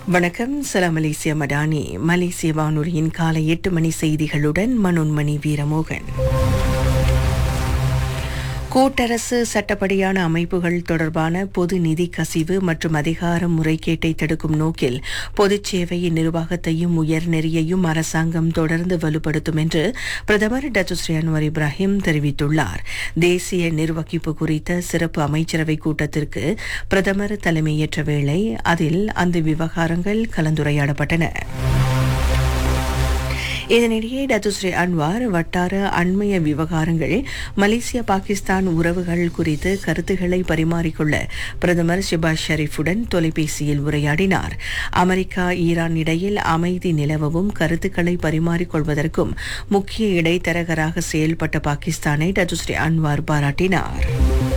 வணக்கம் சலாம் மலேசிய மடானி மலேசிய வானொலியின் காலை எட்டு மணி செய்திகளுடன் மனோன்மணி வீரமோகன் கூட்டரசு சட்டப்படியான அமைப்புகள் தொடர்பான பொது நிதி கசிவு மற்றும் அதிகார முறைகேட்டை தடுக்கும் நோக்கில் பொதுச் சேவையின் நிர்வாகத்தையும் உயர்நெறியையும் அரசாங்கம் தொடர்ந்து வலுப்படுத்தும் என்று பிரதமர் டச்சு ஸ்ரீ அன்வர் இப்ராஹிம் தெரிவித்துள்ளார் தேசிய நிர்வகிப்பு குறித்த சிறப்பு அமைச்சரவை கூட்டத்திற்கு பிரதமர் தலைமையேற்ற வேளை அதில் அந்த விவகாரங்கள் கலந்துரையாடப்பட்டன இதனிடையே டத்துஸ்ரீ அன்வார் வட்டார அண்மைய விவகாரங்கள் மலேசியா பாகிஸ்தான் உறவுகள் குறித்து கருத்துக்களை பரிமாறிக்கொள்ள பிரதமர் ஷிபாஸ் ஷெரீஃபுடன் தொலைபேசியில் உரையாடினார் அமெரிக்கா ஈரான் இடையில் அமைதி நிலவவும் கருத்துக்களை பரிமாறிக்கொள்வதற்கும் முக்கிய இடைத்தரகராக செயல்பட்ட பாகிஸ்தானை டத்துஸ்ரீ அன்வார் பாராட்டினார்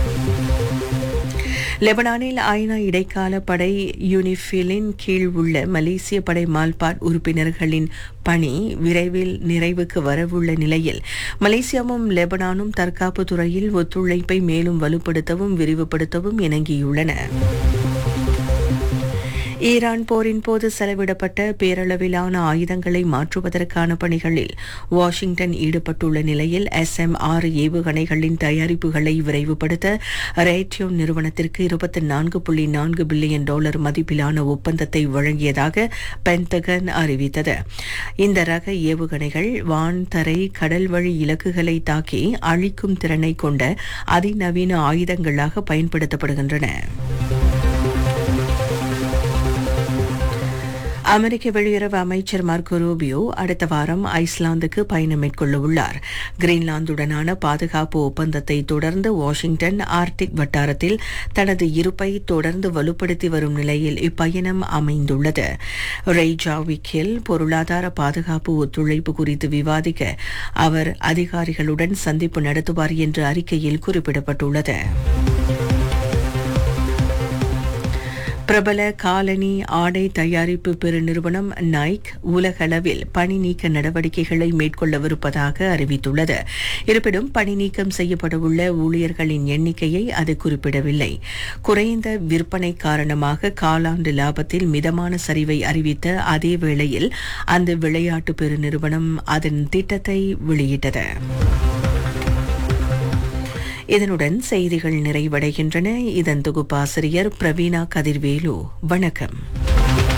லெபனானில் ஐநா இடைக்கால படை யூனிஃபிலின் கீழ் உள்ள மலேசிய படை மால்பாட் உறுப்பினர்களின் பணி விரைவில் நிறைவுக்கு வரவுள்ள நிலையில் மலேசியாவும் லெபனானும் தற்காப்பு துறையில் ஒத்துழைப்பை மேலும் வலுப்படுத்தவும் விரிவுபடுத்தவும் இணங்கியுள்ளன ஈரான் போரின் போது செலவிடப்பட்ட பேரளவிலான ஆயுதங்களை மாற்றுவதற்கான பணிகளில் வாஷிங்டன் ஈடுபட்டுள்ள நிலையில் எஸ் எம் ஆறு ஏவுகணைகளின் தயாரிப்புகளை விரைவுபடுத்த ரேட்யோன் நிறுவனத்திற்கு இருபத்தி நான்கு புள்ளி நான்கு பில்லியன் டாலர் மதிப்பிலான ஒப்பந்தத்தை வழங்கியதாக பென்டகன் அறிவித்தது இந்த ரக ஏவுகணைகள் வான் தரை கடல் வழி இலக்குகளை தாக்கி அழிக்கும் திறனை கொண்ட அதிநவீன ஆயுதங்களாக பயன்படுத்தப்படுகின்றன அமெரிக்க வெளியுறவு அமைச்சர் மார்க்கோ ரூபியோ அடுத்த வாரம் ஐஸ்லாந்துக்கு பயணம் மேற்கொள்ள உள்ளார் கிரீன்லாந்துடனான பாதுகாப்பு ஒப்பந்தத்தை தொடர்ந்து வாஷிங்டன் ஆர்டிக் வட்டாரத்தில் தனது இருப்பை தொடர்ந்து வலுப்படுத்தி வரும் நிலையில் இப்பயணம் அமைந்துள்ளது ரெய்ஜாவிக்கில் பொருளாதார பாதுகாப்பு ஒத்துழைப்பு குறித்து விவாதிக்க அவர் அதிகாரிகளுடன் சந்திப்பு நடத்துவார் என்று அறிக்கையில் குறிப்பிடப்பட்டுள்ளது பிரபல காலனி ஆடை தயாரிப்பு பெருநிறுவனம் நைக் உலகளவில் பணி நீக்க நடவடிக்கைகளை மேற்கொள்ளவிருப்பதாக அறிவித்துள்ளது இருப்பினும் பணி நீக்கம் செய்யப்படவுள்ள ஊழியர்களின் எண்ணிக்கையை அது குறிப்பிடவில்லை குறைந்த விற்பனை காரணமாக காலாண்டு லாபத்தில் மிதமான சரிவை அறிவித்த அதே வேளையில் அந்த விளையாட்டு பெருநிறுவனம் அதன் திட்டத்தை வெளியிட்டது இதனுடன் செய்திகள் நிறைவடைகின்றன இதன் தொகுப்பாசிரியர் பிரவீணா கதிர்வேலு வணக்கம்